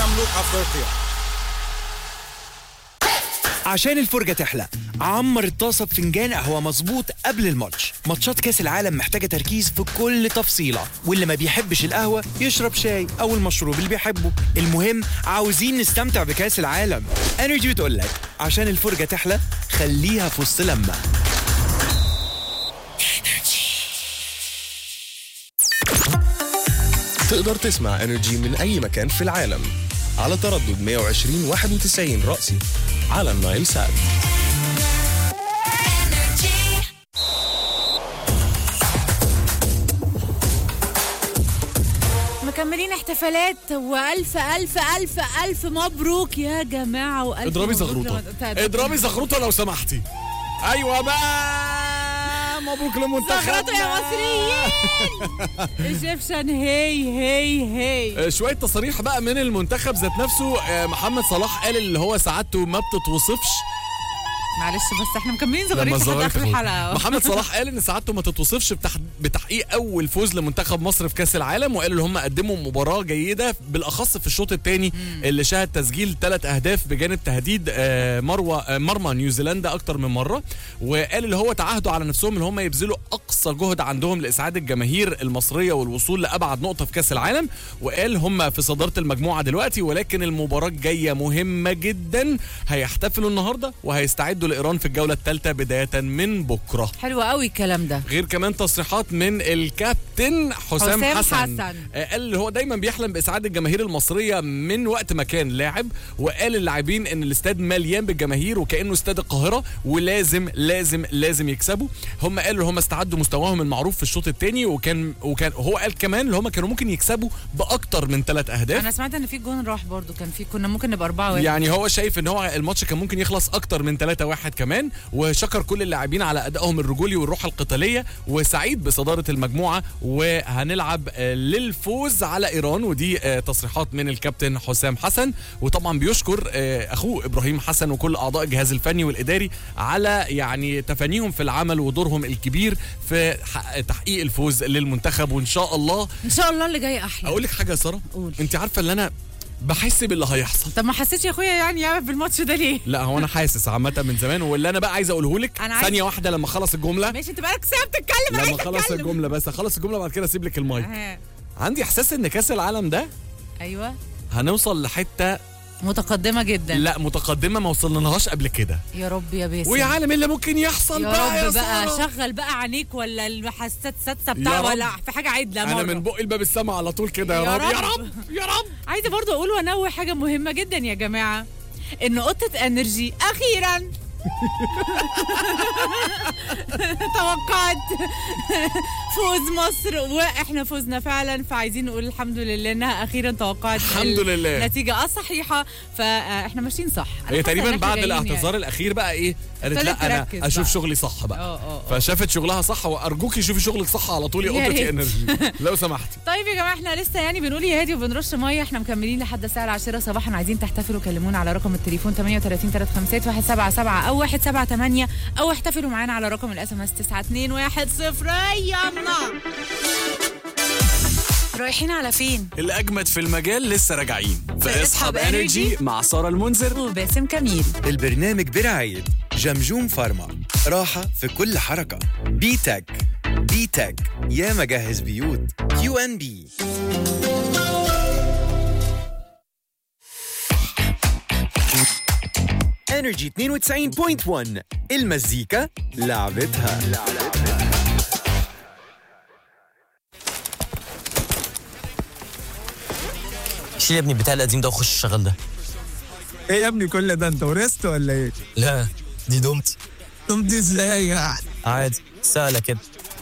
مملوك افريقيا عشان الفرجة تحلى عمر الطاسة بفنجان قهوة مظبوط قبل الماتش ماتشات كاس العالم محتاجة تركيز في كل تفصيلة واللي ما بيحبش القهوة يشرب شاي أو المشروب اللي بيحبه المهم عاوزين نستمتع بكاس العالم انرجي بتقول لك عشان الفرجة تحلى خليها في وسط لمة تقدر تسمع انرجي من اي مكان في العالم على تردد 120 91 رأسي على النايل سات مكملين احتفالات والف الف الف الف مبروك يا جماعه والف اضربي مبروك زغروطه لما- اضربي زغروطه لو سمحتي ايوه بقى مبروك لمنتخب زغرطوا يا مصريين ايجيبشن هي هي هي آه، شويه تصاريح بقى من المنتخب ذات نفسه آه، محمد صلاح قال اللي هو سعادته ما بتتوصفش معلش بس احنا مكملين لما زغريت لحد الزغاريت اخر تخرج. الحلقه محمد صلاح قال ان سعادته ما تتوصفش بتح... بتحقيق اول فوز لمنتخب مصر في كاس العالم وقال ان هم قدموا مباراه جيده بالاخص في الشوط الثاني اللي شهد تسجيل ثلاث اهداف بجانب تهديد آه، مروه آه، مرمى نيوزيلندا اكتر من مره وقال اللي هو تعهدوا على نفسهم ان هم يبذلوا اقصى جهد عندهم لاسعاد الجماهير المصريه والوصول لابعد نقطه في كاس العالم وقال هم في صداره المجموعه دلوقتي ولكن المباراه الجايه مهمه جدا هيحتفلوا النهارده وهيستعدوا لايران في الجوله الثالثه بدايه من بكره حلو قوي الكلام ده غير كمان تصريحات من الكابتن حسام, حسام حسن, حسن. آه، قال اللي هو دايما بيحلم باسعاد الجماهير المصريه من وقت ما كان لاعب وقال للاعبين ان الاستاد مليان بالجماهير وكانه استاد القاهره ولازم لازم لازم يكسبوا هم قالوا هم استعدوا مستواهم المعروف في الشوط الثاني وكان وكان هو قال كمان اللي هم كانوا ممكن يكسبوا باكتر من ثلاث اهداف انا سمعت ان في جون راح برضو كان في كنا ممكن نبقى أربعة واحد يعني هو شايف ان هو الماتش كان ممكن يخلص اكتر من 3 1 كمان وشكر كل اللاعبين على ادائهم الرجولي والروح القتاليه وسعيد بصداره المجموعه وهنلعب آه، للفوز على ايران ودي آه، تصريحات من الكابتن حسام حسن وطبعا بيشكر آه، اخوه ابراهيم حسن وكل اعضاء الجهاز الفني والاداري على يعني تفانيهم في العمل ودورهم الكبير في ح- تحقيق الفوز للمنتخب وان شاء الله ان شاء الله اللي جاي احلى اقول لك حاجه يا ساره قول. انت عارفه ان انا بحس باللي هيحصل طب ما حسيتش يا اخويا يعني يا بالماتش ده ليه لا هو انا حاسس عامه من زمان واللي انا بقى عايز اقوله لك أنا عايز- ثانيه واحده لما اخلص الجمله ماشي انت بقالك ساعه بتتكلم لما عايز اخلص تتكلم. الجمله بس اخلص الجمله بعد كده اسيب لك المايك آه. عندي احساس ان كاس العالم ده ايوه هنوصل لحته متقدمه جدا لا متقدمه ما وصلناش قبل كده يا رب يا باسم ويا عالم ايه اللي ممكن يحصل يا بقى يا رب بقى سارة. شغل بقى عينيك ولا الحساسات السادسه بتاع يا رب. ولا في حاجه عدله انا مرة. من بق الباب السما على طول كده يا, يا رب. يا رب. رب يا رب عايزه برضو اقول وانوه حاجه مهمه جدا يا جماعه ان قطه انرجي اخيرا توقعت فوز مصر واحنا فزنا فعلا فعايزين نقول الحمد لله انها اخيرا توقعت الحمد لله. النتيجه الصحيحه فاحنا ماشيين صح أنا هي حاسة تقريبا إن إحنا بعد جايين الاعتذار يعني. الاخير بقى ايه قالت ابتدت لا انا تركز اشوف بقى. شغلي صح بقى اه اه فشافت شغلها صح وارجوكي شوفي شغلك صح على طول يا يا قطه ريت. انرجي لو سمحتي طيب يا جماعه احنا لسه يعني بنقول يا هادي وبنرش ميه احنا مكملين لحد الساعه العاشرة صباحا عايزين تحتفلوا كلمونا على رقم التليفون 38 356 177 او 178 او احتفلوا معانا على رقم الاس ام اس 92110 يلا رايحين على فين؟ اللي أجمد في المجال لسه راجعين في في اسحب اسحب إنرجي انرجي مع سارة المنذر وباسم كميل البرنامج برعاية جمجوم فارما راحة في كل حركة بيتك بيتك يا مجهز بيوت كيو ان بي انرجي 92.1 المزيكا لعبتها شيل يا ابني بتاع القديم ده وخش الشغل ده ايه يا ابني كل ده انت ورثت ولا ايه؟ لا دي دومتي طب دي ازاي يعني؟ عادي سهلة كده